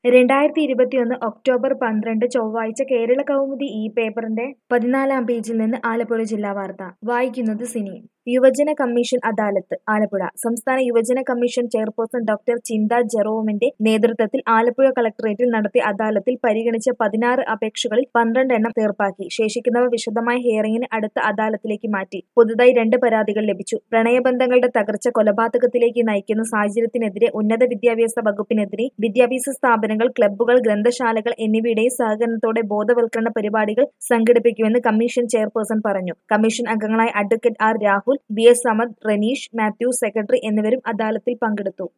രണ്ടായിരത്തി ഇരുപത്തിയൊന്ന് ഒക്ടോബർ പന്ത്രണ്ട് ചൊവ്വാഴ്ച കേരള കൗമുദി ഈ പേപ്പറിന്റെ പതിനാലാം പേജിൽ നിന്ന് ആലപ്പുഴ ജില്ലാ വാർത്ത വായിക്കുന്നത് സിനി യുവജന കമ്മീഷൻ അദാലത്ത് ആലപ്പുഴ സംസ്ഥാന യുവജന കമ്മീഷൻ ചെയർപേഴ്സൺ ഡോക്ടർ ചിന്ത ജെറോമിന്റെ നേതൃത്വത്തിൽ ആലപ്പുഴ കളക്ടറേറ്റിൽ നടത്തിയ അദാലത്തിൽ പരിഗണിച്ച പതിനാറ് അപേക്ഷകളിൽ പന്ത്രണ്ട് എണ്ണം തീർപ്പാക്കി ശേഷിക്കുന്നവ വിശദമായ ഹിയറിംഗിന് അടുത്ത അദാലത്തിലേക്ക് മാറ്റി പുതുതായി രണ്ട് പരാതികൾ ലഭിച്ചു പ്രണയബന്ധങ്ങളുടെ തകർച്ച കൊലപാതകത്തിലേക്ക് നയിക്കുന്ന സാഹചര്യത്തിനെതിരെ ഉന്നത വിദ്യാഭ്യാസ വകുപ്പിനെതിരെ വിദ്യാഭ്യാസ സ്ഥാപനങ്ങൾ ക്ലബ്ബുകൾ ഗ്രന്ഥശാലകൾ എന്നിവയുടെയും സഹകരണത്തോടെ ബോധവൽക്കരണ പരിപാടികൾ സംഘടിപ്പിക്കുമെന്ന് കമ്മീഷൻ ചെയർപേഴ്സൺ പറഞ്ഞു കമ്മീഷൻ അംഗങ്ങളായ advocate R Rahul B S Samad Raneesh Mathew secretary എന്നിവരും അദാലത്തിൽ പങ്കെടുത്തു